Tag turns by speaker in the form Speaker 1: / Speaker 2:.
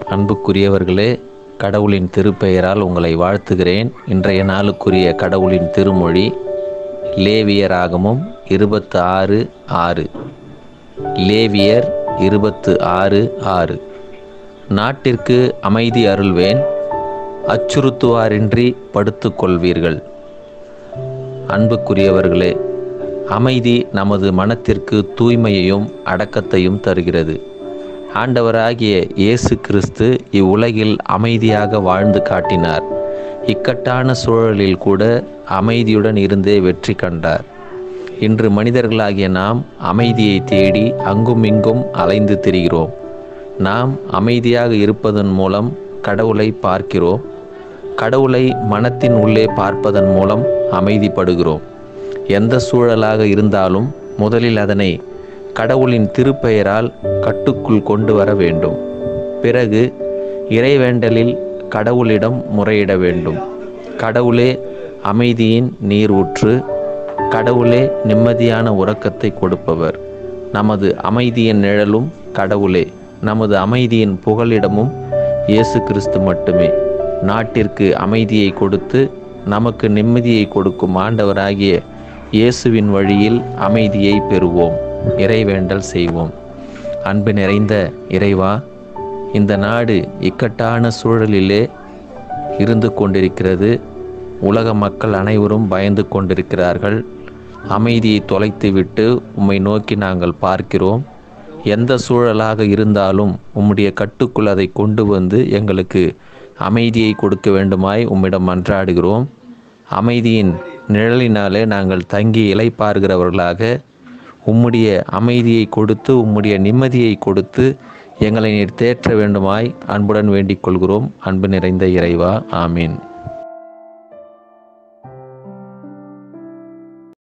Speaker 1: அன்புக்குரியவர்களே கடவுளின் திருப்பெயரால் உங்களை வாழ்த்துகிறேன் இன்றைய நாளுக்குரிய கடவுளின் திருமொழி லேவியராகமும் இருபத்து ஆறு ஆறு லேவியர் இருபத்து ஆறு ஆறு நாட்டிற்கு அமைதி அருள்வேன் அச்சுறுத்துவாரின்றி படுத்துக்கொள்வீர்கள் அன்புக்குரியவர்களே அமைதி நமது மனத்திற்கு தூய்மையையும் அடக்கத்தையும் தருகிறது ஆண்டவராகிய இயேசு கிறிஸ்து இவ்வுலகில் அமைதியாக வாழ்ந்து காட்டினார் இக்கட்டான சூழலில் கூட அமைதியுடன் இருந்தே வெற்றி கண்டார் இன்று மனிதர்களாகிய நாம் அமைதியை தேடி அங்கும் இங்கும் அலைந்து திரிகிறோம் நாம் அமைதியாக இருப்பதன் மூலம் கடவுளை பார்க்கிறோம் கடவுளை மனத்தின் உள்ளே பார்ப்பதன் மூலம் அமைதிப்படுகிறோம் எந்த சூழலாக இருந்தாலும் முதலில் அதனை கடவுளின் திருப்பெயரால் கட்டுக்குள் கொண்டு வர வேண்டும் பிறகு இறைவேண்டலில் கடவுளிடம் முறையிட வேண்டும் கடவுளே அமைதியின் நீர் ஊற்று கடவுளே நிம்மதியான உறக்கத்தை கொடுப்பவர் நமது அமைதியின் நிழலும் கடவுளே நமது அமைதியின் புகலிடமும் இயேசு கிறிஸ்து மட்டுமே நாட்டிற்கு அமைதியை கொடுத்து நமக்கு நிம்மதியை கொடுக்கும் ஆண்டவராகிய இயேசுவின் வழியில் அமைதியை பெறுவோம் இறைவேண்டல் செய்வோம் அன்பு நிறைந்த இறைவா இந்த நாடு இக்கட்டான சூழலிலே இருந்து கொண்டிருக்கிறது உலக மக்கள் அனைவரும் பயந்து கொண்டிருக்கிறார்கள் அமைதியை தொலைத்துவிட்டு உம்மை நோக்கி நாங்கள் பார்க்கிறோம் எந்த சூழலாக இருந்தாலும் உம்முடைய கட்டுக்குள் அதை கொண்டு வந்து எங்களுக்கு அமைதியை கொடுக்க வேண்டுமாய் உம்மிடம் மன்றாடுகிறோம் அமைதியின் நிழலினாலே நாங்கள் தங்கி இலைப்பார்கிறவர்களாக உம்முடைய அமைதியை கொடுத்து உம்முடைய நிம்மதியை கொடுத்து எங்களை நீர் தேற்ற வேண்டுமாய் அன்புடன் வேண்டிக் கொள்கிறோம் அன்பு நிறைந்த இறைவா ஆமீன்